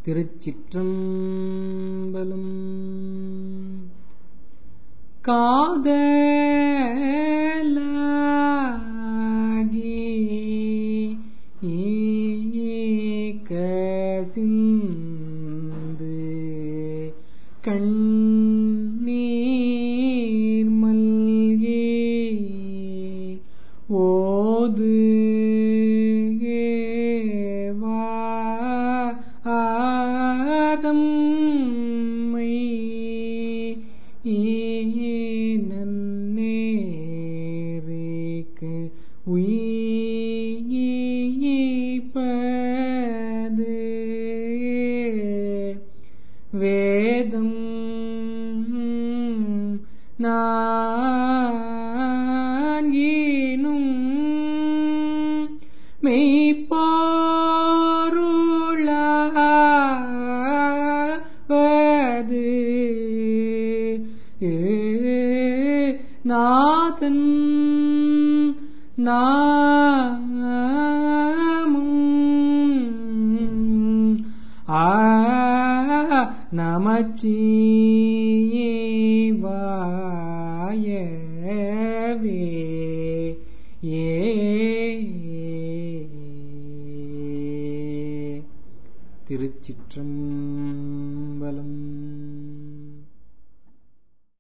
திருச்சிற்றம்பலம் காதலாகி கசிந்து கண்ணீர் மல்கி ஓது ஆதம்மை நன்னேரிக்கு உயிப்பது வேதம் நான் ஈனும் மெய்ப்பாருளாவது நாதன் நாமும் ஆ நமச்சிவாயவே ஏ திருச்சிற்றம்பலம்